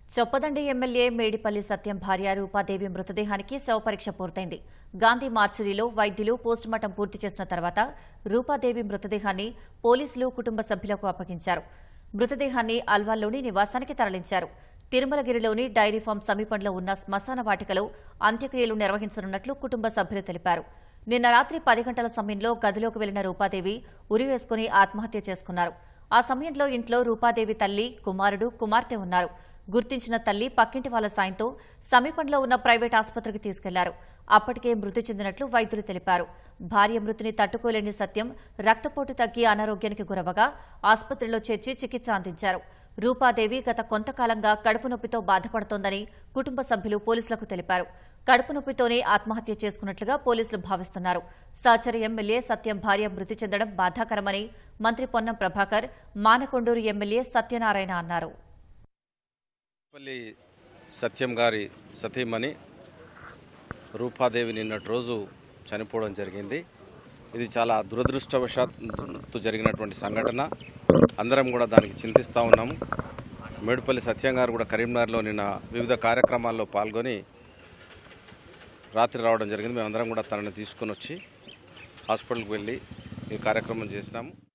Choppadandi MLA Medipalli సత్యం భార్య రూపాదేవి మృతదేహానికి శవపరీక్ష పూర్తయింది గాంధీ మార్చురీలో వైద్యులు పోస్టుమార్టం పూర్తి చేసిన తర్వాత రూపాదేవి మృతదేహాన్ని పోలీసులు కుటుంబ సభ్యులకు అప్పగించారు మృతదేహాన్ని అల్వాల్లోని నివాసానికి తరలించారు తిరుమలగిరిలోని డైరీ ఫామ్ సమీపంలో ఉన్న శ్మశాన వాటికలో అంత్యక్రియలు నిర్వహించనున్నట్లు కుటుంబ సభ్యులు తెలిపారు నిన్న రాత్రి పది గంటల సమయంలో గదిలోకి వెళ్లిన రూపాదేవి ఉరివేసుకుని ఆత్మహత్య చేసుకున్నారు ఆ సమయంలో ఇంట్లో రూపాదేవి తల్లి కుమారుడు కుమార్తె ఉన్నారు గుర్తించిన తల్లి పక్కింటి వాళ్ల సాయంతో సమీపంలో ఉన్న ప్రైవేట్ ఆసుపత్రికి తీసుకెళ్లారు అప్పటికే మృతి చెందినట్లు వైద్యులు తెలిపారు భార్య మృతిని తట్టుకోలేని సత్యం రక్తపోటు తగ్గి అనారోగ్యానికి గురవగా ఆసుపత్రిలో చేర్చి చికిత్స అందించారు రూపాదేవి గత కొంతకాలంగా కడుపు నొప్పితో బాధపడుతోందని కుటుంబ సభ్యులు పోలీసులకు తెలిపారు కడుపు నొప్పితోనే ఆత్మహత్య చేసుకున్నట్లుగా పోలీసులు భావిస్తున్నారు సహచర ఎమ్మెల్యే సత్యం భార్య మృతి చెందడం బాధాకరమని మంత్రి పొన్నం ప్రభాకర్ మానకొండూరు ఎమ్మెల్యే సత్యనారాయణ అన్నారు పల్లి సత్యం గారి సతీమణి రూపాదేవి నిన్నటి రోజు చనిపోవడం జరిగింది ఇది చాలా దురదృష్టవశాత్తు జరిగినటువంటి సంఘటన అందరం కూడా దానికి చింతిస్తూ ఉన్నాము మేడుపల్లి సత్యం గారు కూడా కరీంనగర్లో నిన్న వివిధ కార్యక్రమాల్లో పాల్గొని రాత్రి రావడం జరిగింది మేమందరం కూడా తనని తీసుకొని వచ్చి హాస్పిటల్కి వెళ్ళి ఈ కార్యక్రమం చేసినాము